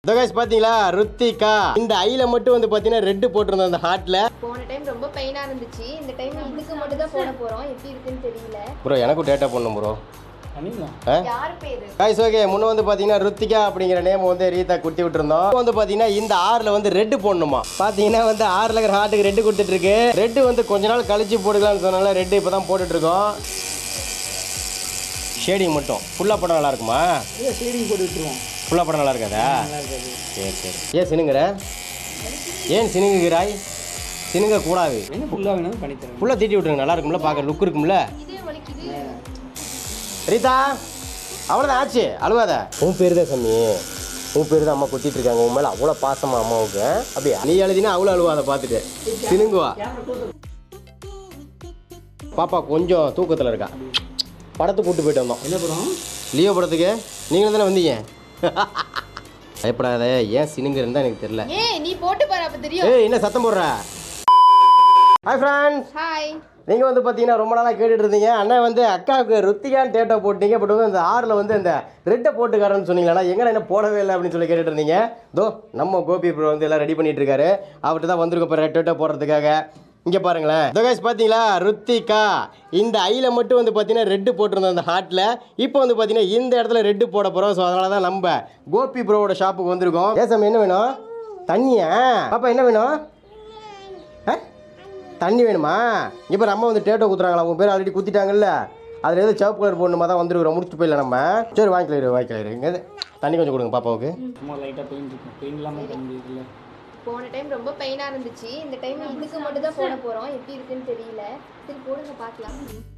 இதோ guys பாத்தீங்களா ருத்திகா இந்த ஐல மட்டும் வந்து பாத்தீங்கன்னா ரெட் போட்டிருந்தோம் அந்த ஹார்ட்ல போன டைம் ரொம்ப பெயினா இருந்துச்சு இந்த டைம் இதுக்கு மட்டும் தான் போட போறோம் எப்படி இருக்குன்னு தெரியல ப்ரோ எனக்கும் டேட்டா பண்ணும் ப்ரோ பண்ணிக்கலாம் யார் பேரு காய்ஸ் ஓகே முன்ன வந்து பாத்தீங்கன்னா ருத்திகா அப்படிங்கிற நேம் வந்து ரீதா குத்தி விட்டுருந்தோம் இப்போ வந்து பாத்தீங்கன்னா இந்த ஆறுல வந்து ரெட் போடணுமா பாத்தீங்கன்னா வந்து ஆறுல இருக்கிற ஹார்ட்டுக்கு ரெட் கொடுத்துட்டு இருக்கு ரெட் வந்து கொஞ்ச நாள் கழிச்சு போட்டுக்கலாம்னு சொன்னால ரெட் இப்பதான் போட்டுட்டு இருக்கோம் ஷேடிங் மட்டும் ஃபுல்லா படம் நல்லா இருக்குமா இல்லை ஷேடிங் போட்டு விட்டுருவோம் ஃபுல்லா படம் நல்லா இருக்காதா நல்லா இருக்காது சரி சரி ஏன் சினுங்கிற ஏன் சினுங்குகிறாய் சினுங்க கூடாது என்ன ஃபுல்லாக வேணாலும் பண்ணித்தரேன் ஃபுல்லாக தீட்டி விட்டுருங்க நல்லா இருக்கும்ல பார்க்க லுக் இருக்கும்ல இதே வலிக்குது ரீதா அவ்வளோதான் ஆச்சு அழுவாத உன் பேர் தான் சாமி உன் பேர் தான் அம்மா குத்திட்டு இருக்காங்க உன் மேலே அவ்வளோ பாசமா அம்மாவுக்கு அப்படியா நீ எழுதினா அவ்வளோ அழுவா அதை பார்த்துட்டு சினுங்குவா பாப்பா கொஞ்சம் தூக்கத்தில் இருக்கா படத்துக்கு கூட்டு போயிட்டு வந்தோம் என்ன படம் லியோ படத்துக்கு நீங்களும் தானே வந்தீங்க பயப்படாத ஏன் சினுங்குறன்னு தான் எனக்கு தெரியல ஏய் நீ போட்டு பாரு அப்ப தெரியும் ஏய் என்ன சத்தம் போடுற ஹாய் ஃப்ரெண்ட்ஸ் ஹாய் நீங்கள் வந்து பார்த்தீங்கன்னா ரொம்ப நாளாக கேட்டுட்டு இருந்தீங்க அண்ணன் வந்து அக்காவுக்கு ருத்திகான் டேட்டா போட்டீங்க பட் வந்து அந்த ஆறில் வந்து அந்த ரெட்டை போட்டுக்காரன்னு சொன்னீங்களா எங்கே என்ன போடவே இல்லை அப்படின்னு சொல்லி கேட்டுட்டு இருந்தீங்க தோ நம்ம கோபி ப்ரோ வந்து எல்லாம் ரெடி பண்ணிட்டு இருக்காரு அவர்கிட்ட தான் வந்திருக்க இப்போ டேட்டா போடுறதுக்காக இங்கே பாருங்களேன் இதோ guys பார்த்தீங்களா ருத்திகா இந்த ஐல மட்டும் வந்து பார்த்தீங்கன்னா ரெட்டு போட்டிருந்தோம் அந்த ஹார்ட்டில் இப்போ வந்து பார்த்தீங்கன்னா இந்த இடத்துல ரெட்டு போட போகிறோம் ஸோ அதனால தான் நம்ம கோபி ப்ரோவோட ஷாப்புக்கு வந்திருக்கோம் ஏசாமி என்ன வேணும் தண்ணியா பாப்பா என்ன வேணும் ஆ தண்ணி வேணுமா இப்போ நம்ம வந்து டேட்டோ குத்துறாங்களா உங்கள் பேர் ஆல்ரெடி குத்திட்டாங்கல்ல அதில் எதுவும் சிவப்பு கலர் போடணுமா தான் வந்துருக்குறோம் முடிச்சுட்டு போயிடல நம்ம சரி வாங்கிக்கலாம் வாங்கிக்கலாம் இங்கே தண்ணி கொஞ்சம் கொடுங்க பாப்பாவுக்கு சும்மா லைட்டாக பெயிண்ட் இருக்கும் பெயிண்ட் இல்லாமல் பண்ண முடியுதுல்ல போன டைம் ரொம்ப பெயினா இருந்துச்சு இந்த டைம் இதுக்கு மட்டும் தான் போட போறோம் எப்படி இருக்குன்னு தெரியல சரி போடுங்க பார்க்கலாம்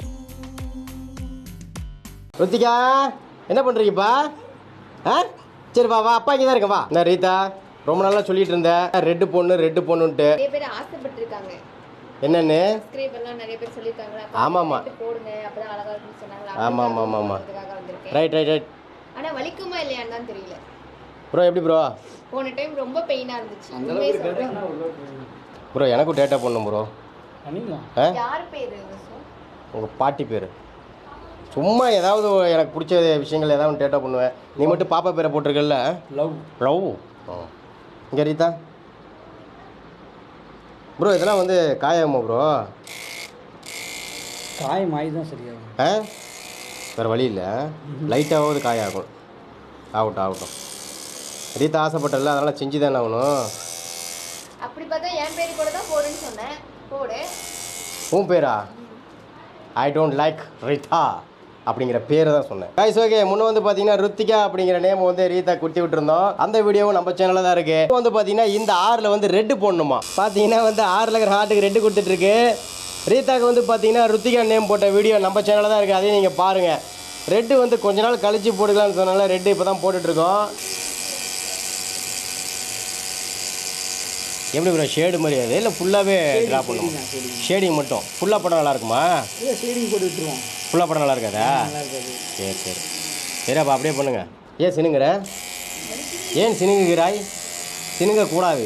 ருத்திகா என்ன பண்ணுறீங்கப்பா ஆ சரி வா வா அப்பா இங்கே தான் இருக்கேன் வா நான் ரீதா ரொம்ப நாளாக சொல்லிட்டு இருந்தேன் ரெட்டு பொண்ணு ரெட்டு பொண்ணுன்ட்டு நிறைய பேர் ஆசைப்பட்டிருக்காங்க என்னன்னு சப்ஸ்கிரைபர் எல்லாம் நிறைய பேர் சொல்லியிருக்காங்களா ஆமாமா. போடுங்க அப்பதான் அழகா இருக்குன்னு சொன்னாங்க ஆமா, ஆமா, ஆமா, ஆமா. அதுக்காக வந்திருக்கேன் ரைட் ரைட் ரைட் ஆனா வலிக்குமா இல்லையான்னு தான் தெரியல ப்ரோ எப்படி ப்ரோ போன டைம் ரொம்ப பெயினா இருந்துச்சு அந்த உண்மையை அளவுக்கு இருக்காது சொல்றேன் ஆனால் உள்ள ப்ரோ எனக்கும் டேட்டா பண்ணும் ப்ரோ பண்ணிக்கலாம் ஆ யார் பேரு விசு? உங்கள் பாட்டி பேர் சும்மா ஏதாவது ஒரு எனக்கு பிடிச்ச விஷயங்கள் ஏதாவது டேட்டா பண்ணுவேன் நீ மட்டும் பாப்பா பேரை போட்டிருக்கல்ல லவ் லவ் இங்கே ரீதா ப்ரோ இதெல்லாம் வந்து காயாமா ப்ரோ காயம் ஆகி தான் சரியாகும் ஆ வேறு வழி இல்லை லைட்டாவது காயாகும் ஆகட்டும் ஆகட்டும் ரீதா ஆசைப்பட்டல அதனால் செஞ்சு தானே ஆகணும் அப்படி பார்த்தா என் பேரு கூட தான் போடுன்னு சொன்னேன் போடு உன் பேரா ஐ டோன்ட் லைக் ரீதா அப்படிங்கிற பேரை தான் சொன்னேன் கைஸ் ஓகே முன்ன வந்து பார்த்தீங்கன்னா ருத்திகா அப்படிங்கிற நேம் வந்து ரீதா குத்தி விட்டுருந்தோம் அந்த வீடியோவும் நம்ம சேனலில் தான் இருக்கு இப்போ வந்து பார்த்தீங்கன்னா இந்த ஆறில் வந்து ரெட்டு போடணுமா பார்த்தீங்கன்னா வந்து ஆறில் இருக்கிற ஹார்ட்டுக்கு ரெட்டு கொடுத்துட்டு இருக்கு ரீதாக்கு வந்து பார்த்தீங்கன்னா ருத்திகா நேம் போட்ட வீடியோ நம்ம சேனலில் தான் இருக்குது அதையும் நீங்கள் பாருங்கள் ரெட்டு வந்து கொஞ்ச நாள் கழிச்சு போட்டுக்கலாம்னு சொன்னால ரெட்டு இப்போ தான் போட்டுட்ருக்கோம் எப்படி ப்ரோ ஷேடு மாதிரி அது இல்லை ஃபுல்லாகவே ட்ரா பண்ணுமா ஷேடிங் ஷேடிங் மட்டும் ஃபுல்லாக படம் நல்லா இருக்குமா இல்லை ஷேடிங் போட்டு விட்டுருவோம் ஃபுல்லாக படம் நல்லா இருக்காதா நல்லா இருக்காது சரி சரி சரி அப்போ அப்படியே பண்ணுங்க ஏன் சினுங்கிற ஏன் சினுங்குகிறாய் சினுங்க கூடாது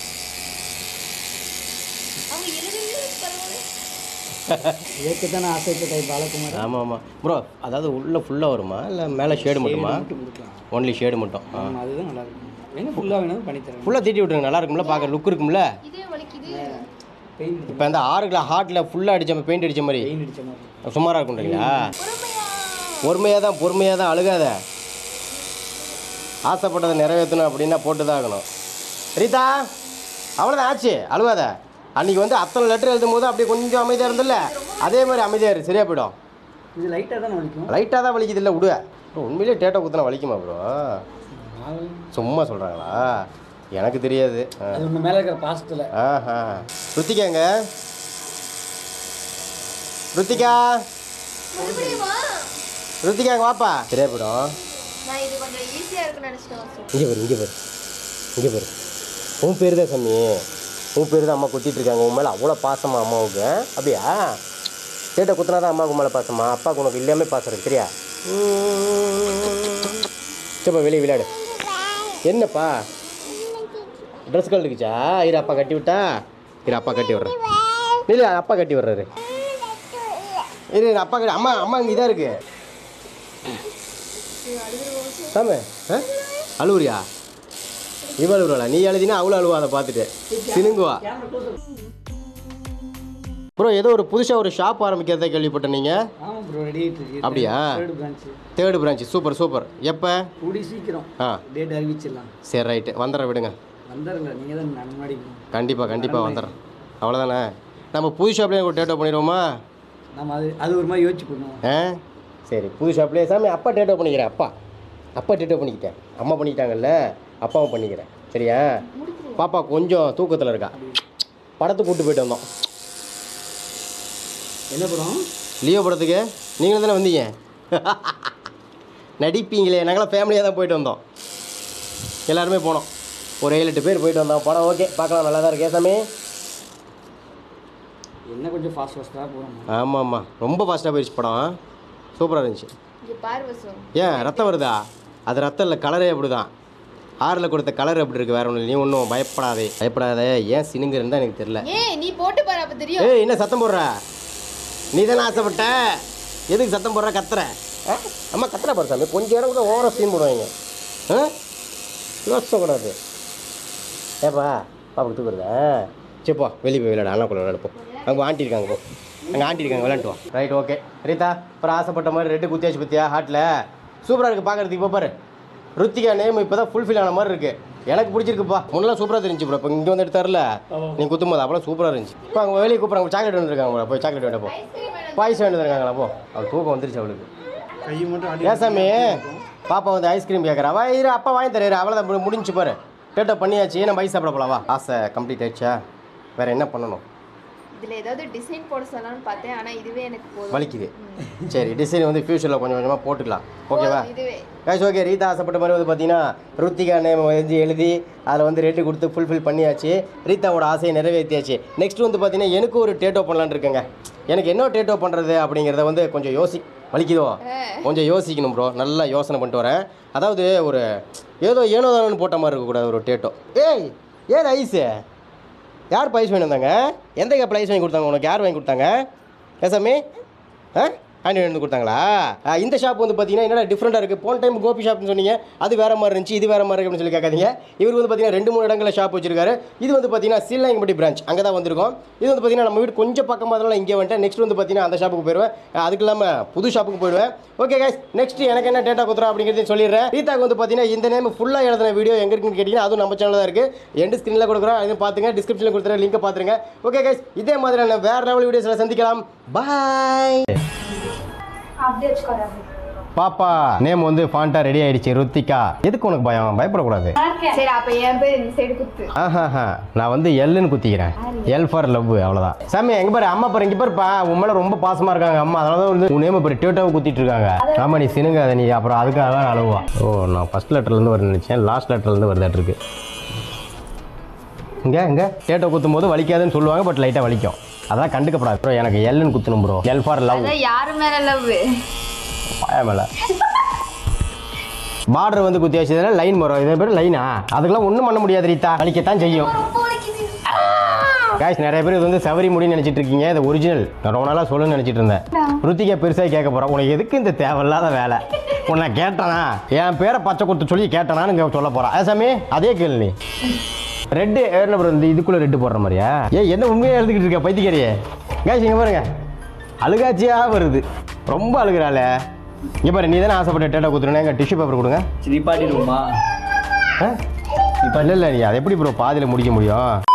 அவங்க எழுதுறது பரவாயில்ல ஏற்கத்தானே ஆசைப்பட்ட டைப் பாலகுமார் ஆமாம் ஆமாம் ப்ரோ அதாவது உள்ளே ஃபுல்லாக வருமா இல்லை மேலே ஷேடு மட்டுமா மட்டும் கொடுக்கலாம் ஒன்லி ஷேடு மட்டும் ஆ ஆமாம் அதுதான் நல்லா இருக்கும் வேணா ஃபுல்லாக வேணாலும் பண்ணித்தரேன் ஃபுல்லாக தீட்டி விட்டுருங்க நல்லா இருக்கும்ல பார்க்க லுக் இருக்கும்ல இதே வலிக்குது பெயிண்ட் இப்போ அந்த ஆறுல ஹார்ட்டில் ஃபுல்லாக அடிச்ச மாதிரி பெயிண்ட் அடிச்ச மாதிரி பெயிண்ட் அடிச்ச மாதிரி சுமாராக இருக்குன்றீங்களா பொறுமையா பொறுமையாக தான் பொறுமையாக தான் அழுகாத ஆசைப்பட்டதை நிறைவேற்றணும் அப்படின்னா போட்டு தான் ஆகணும் ரீதா அவ்வளோதான் ஆச்சு அழுகாத அன்றைக்கி வந்து அத்தனை லெட்டர் எழுதும் போது அப்படியே கொஞ்சம் அமைதியாக இருந்தில்ல அதே மாதிரி அமைதியாக இரு சரியாக போயிடும் இது லைட்டாக தானே வலிக்கும் லைட்டாக தான் வலிக்குது இல்லை விடுவேன் உண்மையிலேயே டேட்டா குத்துனா வலிக்குமா ப்ரோ நான் சும்மா சொல்கிறாங்களா எனக்கு தெரியாது ஆ. அது உங்கள் மேலே இருக்கிற பாசத்தில் ஆஹா ருத்திகாங்க ருத்திகா மறுபடியுமா ருத்திகாங்க வாப்பா சரியா போயிடும் நான் இது கொஞ்சம் ஈஸியா இருக்குன்னு நினைச்சிட்டேன் வாசு. இங்கே பாரு இங்கே பாரு இங்கே பாரு உன் பேர் தான் சாமி உன் பேர் தான் அம்மா குத்திட்டு இருக்காங்க உன் மேலே அவ்வளோ பாசமா அம்மாவுக்கு அப்படியா கேட்ட குத்துனா தான் அம்மாவுக்கு மேலே பாசமா அப்பாவுக்கு உனக்கு இல்லாமல் பாசம் இருக்கு சரியா சரிப்பா வெளியே விளையாடு என்னப்பா ட்ரெஸ் கழட்டுக்குச்சா இரு அப்பா கட்டி விட்டா இரு அப்பா கட்டி விட்றேன் இல்லை அப்பா கட்டி விட்றாரு இரு இரு, அப்பா கட்டி அம்மா அம்மா இங்கே இதாக இருக்கு சாமி ஆ அழுவுறியா இவள் அழுவலா நீ எழுதினா அவ்வளோ அழுவா அதை பார்த்துட்டு சினுங்குவா கேமரா க்ளோஸ் ப்ரோ ஏதோ ஒரு புதுசாக ஒரு ஷாப் ஆரம்பிக்கிறதை கேள்விப்பட்டேன் நீங்கள் ஆமாம் ப்ரோ ரெடி ஆகிட்டு இருக்கு அப்படியா? Third branch third branch super super எப்போ கூடி சீக்கிரம் ஆ டேட் அறிவிச்சிடலாம் சரி ரைட்டு வந்துடுற விடுங்க வந்துடல நீங்கள் தான் நான் முன்னாடி கண்டிப்பாக கண்டிப்பாக வந்துடுறேன் அவ்வளோதானே நம்ம புது ஷாப்லேயே ஒரு டேட்டோ பண்ணிடுவோமா நம்ம அது அது ஒரு மாதிரி யோசிச்சு பண்ணுவோம் ஆ சரி புது ஷாப்லேயே சாமி அப்பா டேட்டோ பண்ணிக்கிறேன் அப்பா அப்பா டேட்டோ பண்ணிக்கிட்டேன் அம்மா பண்ணிக்கிட்டாங்கல்ல அப்பாவும் பண்ணிக்கிறேன் சரியா பாப்பா கொஞ்சம் தூக்கத்தில் இருக்கா படத்துக்கு கூட்டு போயிட்டு வந்தோம் என்ன படம் லியோ படத்துக்கு நீங்களும் தானே வந்தீங்க நடிப்பீங்களே நாங்களாம் ஃபேமிலியாக தான் போயிட்டு வந்தோம் எல்லாருமே போனோம் ஒரு ஏழு எட்டு பேர் போயிட்டு வந்தோம் படம் ஓகே பார்க்கலாம் நல்லா தான் இருக்கே சாமி என்ன கொஞ்சம் ஃபாஸ்ட் ஃபாஸ்ட்டாக போகிறோம் ஆமாம் ஆமாம் ரொம்ப ஃபாஸ்ட்டாக போயிடுச்சு படம் சூப்பராக இருந்துச்சு இங்க பாரு வசு ஏன் ரத்தம் வருதா அது ரத்தம் இல்லை கலரே அப்படி தான் ஆறில் கொடுத்த கலர் அப்படி இருக்குது வேற ஒன்றும் நீ ஒன்றும் பயப்படாதே பயப்படாதே ஏன் சினுங்கிறன்னு தான் எனக்கு தெரியல ஏன் நீ போட்டு பாரு அப்ப தெரியும் ஏய் என்ன சத்தம் போடுற நீ தானே ஆசைப்பட்ட எதுக்கு சத்தம் போடுற கத்துற ஆ? அம்மா கத்துற பாரு சாமி கொஞ்சம் இடம் கூட ஓவர சீன் போடுவாங்க ஆ யோசிக்கக்கூடாது ஏப்பா பாப்பா தூக்குறதா சரிப்பா வெளியே போய் விளையாடு அண்ணாக்குள்ள விளையாடுப்போம் அங்கே ஆண்டி இருக்காங்க போ அங்கே ஆண்டி இருக்காங்க விளையாண்டு வா ரைட் ஓகே ரீதா அப்புறம் ஆசைப்பட்ட மாதிரி ரெட்டு குத்தியாச்சு பத்தியா ஹாட்டில் சூப்பராக இருக்குது பார்க்குறதுக்கு இப்போ பாரு ருத்திகா நேம் இப்போ தான் ஃபுல்ஃபில் ஆன மாதிரி இருக்குது எனக்கு பிடிச்சிருக்குப்பா முன்னெல்லாம் சூப்பராக தெரிஞ்சு ப்ரோ இப்போ இங்கே வந்து எடுத்தார்ல நீ குத்தும் போது அப்போலாம் சூப்பராக இருந்துச்சு இப்போ அவங்க வெளியே கூப்பிட்றாங்க சாக்லேட் வந்துருக்காங்க போய் சாக்லேட் வேண்ட போ பாயசம் வேண்டு இருக்காங்களா போ அவள் தூக்கம் வந்துருச்சு அவளுக்கு கை மட்டும் ஏன் சாமி பாப்பா வந்து ஐஸ்கிரீம் கேட்குறா வா இரு அப்பா வாங்கி தரேன் அவ்வளோதான் முடி- முடிஞ்சு பாரு டேட்டா பண்ணியாச்சு நம்ம ஐஸ் சாப்பிட போலாம் வா ஆசை கம்ப்ளீட் ஆயிடுச்சா வேற என்ன பண்ணணும் இதுல ஏதாவது டிசைன் போட சொல்லலாம்னு பார்த்தேன் ஆனா இதுவே எனக்கு போதும் வலிக்குது சரி டிசைன் வந்து ஃபியூச்சரில் கொஞ்சம் கொஞ்சமாக போட்டுக்கலாம் ஓகேவா போதும், இதுவே கைஸ் ஓகே ரீதா ஆசைப்பட்ட மாதிரி வந்து பார்த்தீங்கன்னா ருத்திகா நேம் எழுதி எழுதி அதில் வந்து ரேட்டு கொடுத்து ஃபுல்ஃபில் பண்ணியாச்சு ரீதாவோட ஆசையை நிறைவேற்றியாச்சு நெக்ஸ்ட் வந்து பார்த்தீங்கன்னா எனக்கு ஒரு டேட்டோ பண்ணலான்னு இருக்கேங்க எனக்கு என்ன டேட்டோ பண்ணுறது அப்படிங்கிறத வந்து கொஞ்சம் யோசி வலிக்குதோ கொஞ்சம் யோசிக்கணும் ப்ரோ நல்லா யோசனை பண்ணிட்டு வரேன் அதாவது ஒரு ஏதோ ஏனோ தானோன்னு போட்ட மாதிரி இருக்கக்கூடாது ஒரு டேட்டோ ஏய் ஏது ஐஸு யார் ப்ரைஸ் வாங்கி வந்தாங்க எந்த ப்ரைஸ் வாங்கி கொடுத்தாங்க உனக்கு யார் வாங்கி கொடுத்தாங்க ஏசாமி ஆ ஆண்டி வந்து கொடுத்தாங்களா ஆ, இந்த ஷாப் வந்து பார்த்தீங்கன்னா என்னடா டிஃப்ரெண்ட்டாக இருக்குது போன டைம் கோபி ஷாப்னு சொன்னீங்க அது வேறு மாதிரி இருந்துச்சு இது வேறு மாதிரி இருக்கு அப்படின்னு சொல்லி கேட்காதீங்க இவர் வந்து பார்த்தீங்கன்னா ரெண்டு மூணு இடங்களில் ஷாப் வச்சிருக்காரு இது வந்து பார்த்தீங்கன்னா சீலாயங்கப்பட்டி பிரான்ச் அங்கே தான் வந்திருக்கோம் இது வந்து பார்த்தீங்கன்னா நம்ம வீடு கொஞ்சம் பக்கமாக அதனால இங்கே வந்துட்டேன் நெக்ஸ்ட் வந்து பார்த்தீங்கன்னா அந்த ஷாப்புக்கு போயிடுவேன் ஆ, அதுக்கு இல்லாமல் புது ஷாப்புக்கு போயிடுவேன் ஓகே கைஸ் நெக்ஸ்ட் எனக்கு என்ன டேட்டா கொடுத்துறோம் அப்படிங்கிறதையும் சொல்லிடுறேன் ரீதாக்கு வந்து பார்த்தீங்கன்னா இந்த நேம் ஃபுல்லாக எழுதின வீடியோ எங்கே இருக்குன்னு கேட்டிங்கன்னா அதுவும் நம்ம சேனல் தான் இருக்குது எண்டு ஸ்க்ரீனில் கொடுக்குறோம் அதையும் பார்த்துங்க டிஸ்கிரிப்ஷனில் கொடுத்துற லிங்கை பார்த்துருங்க ஓகே கைஸ் இதே மாதிரியான வேறு லெவல் வீடியோஸில் சந்திக்கலாம் பாய் பாப்பா நேம் வந்து ஃபாண்டா ரெடி ஆயிடுச்சு ருத்திகா எதுக்கு உனக்கு பயம் பயப்படக்கூடாது சரி அப்ப என் பேர் இந்த சைடு குத்து ஆஹாஹா நான் வந்து எல்லுன்னு குத்திக்கிறேன் எல் ஃபார் லவ் அவ்வளோதான் சாமி எங்க பாரு அம்மா பாரு இங்க பாருப்பா உன் மேல ரொம்ப பாசமா இருக்காங்க அம்மா அதனால தான் வந்து உன் நேம் பாரு டேட்டாவை குத்திட்டு இருக்காங்க ஆமா நீ சினுங்க அதை நீ அப்புறம் அதுக்காக தான் அழுவா ஓ நான் ஃபர்ஸ்ட் லெட்டர்ல இருந்து வருது நினைச்சேன் லாஸ்ட் லெட்டர்ல இருந்து வருதாட்டு இருக்கு இங்க இங்க டேட்டோ குத்தும் போது வலிக்காதுன்னு சொல்லுவாங்க பட் லைட்டா வலிக்கும் அதான் கண்டுக்கப்படாது ப்ரோ எனக்கு எல்லுன்னு குத்தணும் ப்ரோ எல் ஃபார் லவ் அதான் யாரு மேல லவ் பாய மேல பார்டர் வந்து குத்தி வச்சதுல லைன் வரும் இதே பேர் லைனா அதுக்கெல்லாம் ஒன்றும் பண்ண முடியாது ரீதா வலிக்கத்தான் செய்யும் காய்ஸ் நிறைய பேர் இது வந்து சவரி முடின்னு நினைச்சிட்டு இருக்கீங்க இது ஒரிஜினல் நான் ரொம்ப நாளாக சொல்லுன்னு நினைச்சிட்டு இருந்தேன் ருத்திகா பெருசாக கேட்க போகிறேன் உனக்கு எதுக்கு இந்த தேவையில்லாத வேலை உன்னை கேட்டானா என் பேரை பச்சை கொடுத்து சொல்லி கேட்டானான்னு இங்க சொல்ல போகிறான் சாமி அதே கேள்வி நீ ரெட்டு என்ன ப்ரோ இந்த இதுக்குள்ளே ரெட்டு போடுற மாதிரியா ஏ என்ன உண்மையாக எழுதிக்கிட்டு இருக்க பைத்தியக்காரியே காய்ஸ் இங்கே பாருங்க அழுகாச்சியாக வருது ரொம்ப அழுகிறாளே இங்கே பாரு நீ தானே ஆசைப்பட்ட டேட்டா கொடுத்துருனே எங்கள் டிஷ்யூ பேப்பர் கொடுங்க நிப்பாட்டிடுவோமா ஆ இப்போ இல்லை இல்லை நீ அதை எப்படி ப்ரோ பாதியில் முடிக்க முடியும்